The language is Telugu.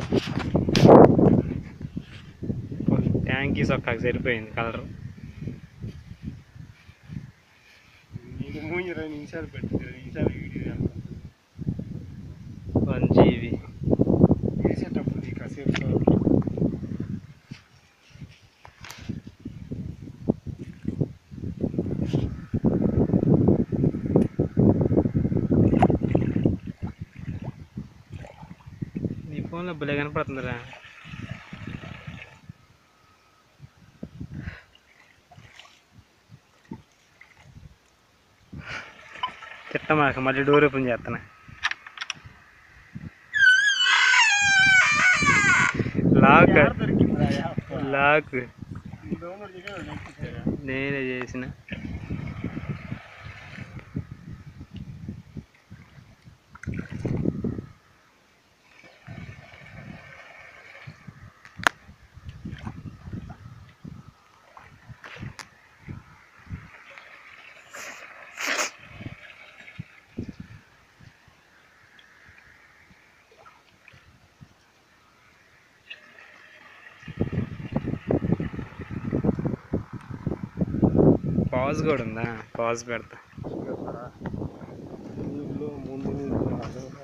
ట్యాంకీ సొక్కకి సరిపోయింది కలర్ నీకు మూడు ఇరవై నిమిషాలు పెట్టి ఇరవై నిమిషాలు వీడియో వన్ జీబీ వేసేటప్పుడు ఈ కాసేపు నీ ఫోన్లో భలే కనపడుతుందిరా తిట్టమాక మళ్ళీ డోర్ ఓపెన్ చేస్తాను లాక్ లాక్ డౌన్లోడ్ చేయగా నేనే చేసిన పాజ్ కూడా ఉందా పాజ్ పెడతా నీళ్ళు ముందు నీళ్ళు